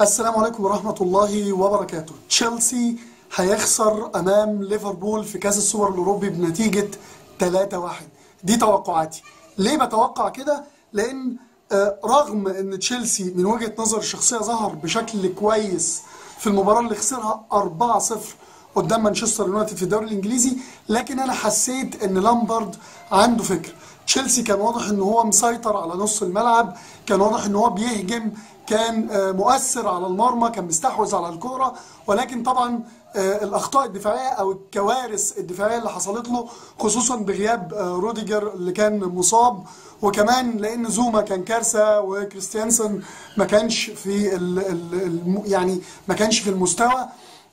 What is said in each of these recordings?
السلام عليكم ورحمة الله وبركاته تشيلسي هيخسر أمام ليفربول في كأس السوبر الأوروبي بنتيجة 3-1 دي توقعاتي ليه بتوقع كده؟ لأن آه، رغم أن تشيلسي من وجهة نظر الشخصية ظهر بشكل كويس في المباراة اللي خسرها 4-0 قدام مانشستر يونايتد في الدوري الانجليزي لكن انا حسيت ان لامبارد عنده فكر تشيلسي كان واضح ان هو مسيطر على نص الملعب كان واضح ان هو بيهجم كان آه، مؤثر على المرمى كان مستحوذ على الكرة ولكن طبعا آه، الاخطاء الدفاعيه او الكوارث الدفاعيه اللي حصلت له خصوصا بغياب آه، روديجر اللي كان مصاب وكمان لان زوما كان كارثه وكريستيانسن ما كانش في ال ال الم- يعني ما كانش في المستوى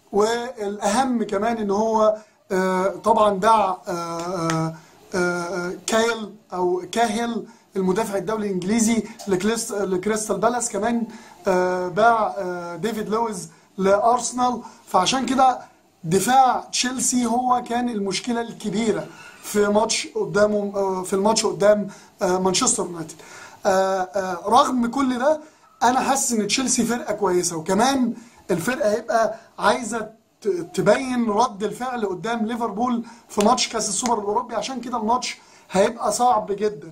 والاهم كمان ان هو آه، طبعا باع آه، آه، آه، كايل او كاهل المدافع الدولي الانجليزي لكريست- لكريستال بالاس كمان آه، باع آه، ديفيد لويز لارسنال فعشان كده دفاع تشيلسي هو كان المشكله الكبيره في ماتش قدامه آه، في الماتش قدام آه، مانشستر يونايتد آه، آه، رغم كل ده انا حاسس ان تشيلسي فرقه كويسه وكمان الفرقه هيبقى عايزه ت- تبين رد الفعل قدام ليفربول في ماتش كاس السوبر الاوروبي عشان كده الماتش هيبقى صعب جدا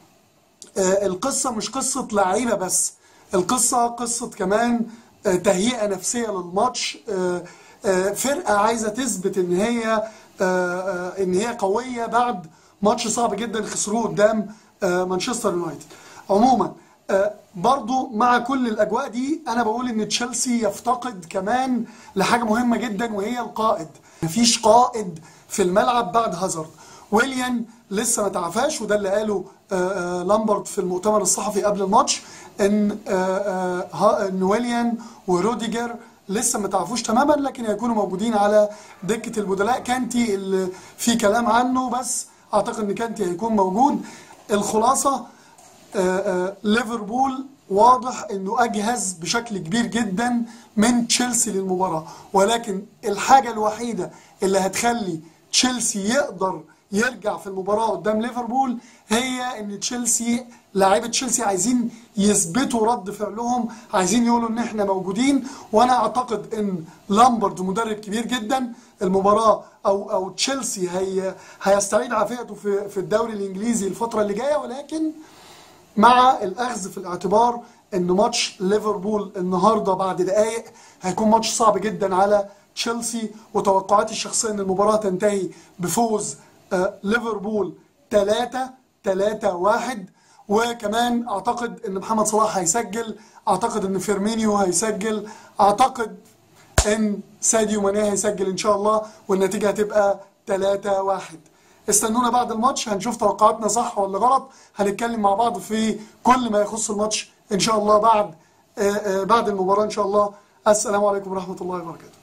آه، القصة مش قصة لعيبة بس القصة قصة كمان آه، تهيئة نفسية للماتش آه، آه، فرقة عايزة تثبت ان هي آه، آه، ان هي قوية بعد ماتش صعب جدا خسروه قدام آه، مانشستر يونايتد عموما آه، برضو مع كل الاجواء دي انا بقول ان تشيلسي يفتقد كمان لحاجة مهمة جدا وهي القائد مفيش قائد في الملعب بعد هازارد ويليان لسه ما تعافاش وده اللي قاله آه، آه، لامبرد في المؤتمر الصحفي قبل الماتش ان آه، آه، ها- ان ويليان وروديجر لسه ما تعافوش تماما لكن هيكونوا موجودين على دكة البدلاء كانتي اللي في كلام عنه بس اعتقد ان كانتي هيكون موجود الخلاصة آه، آه، ليفربول واضح انه اجهز بشكل كبير جدا من تشيلسي للمباراه ولكن الحاجه الوحيده اللي هتخلي تشيلسي يقدر يرجع في المباراه قدام ليفربول هي ان تشيلسي لاعيبه تشيلسي عايزين يثبتوا رد فعلهم عايزين يقولوا ان احنا موجودين وانا اعتقد ان لامبرد مدرب كبير جدا المباراه او او تشيلسي هي هيستعيد عافيته في في الدوري الانجليزي الفتره اللي جايه ولكن مع الاخذ في الاعتبار ان ماتش ليفربول النهارده بعد دقائق هيكون ماتش صعب جدا على تشيلسي وتوقعاتي الشخصيه ان المباراه تنتهي بفوز آه، ليفربول 3 3 1 وكمان اعتقد ان محمد صلاح هيسجل اعتقد ان فيرمينيو هيسجل اعتقد ان ساديو ماني هيسجل ان شاء الله والنتيجه هتبقى 3 1 استنونا بعد الماتش هنشوف توقعاتنا صح ولا غلط هنتكلم مع بعض في كل ما يخص الماتش ان شاء الله بعد آه، آه، بعد المباراه ان شاء الله السلام عليكم ورحمه الله وبركاته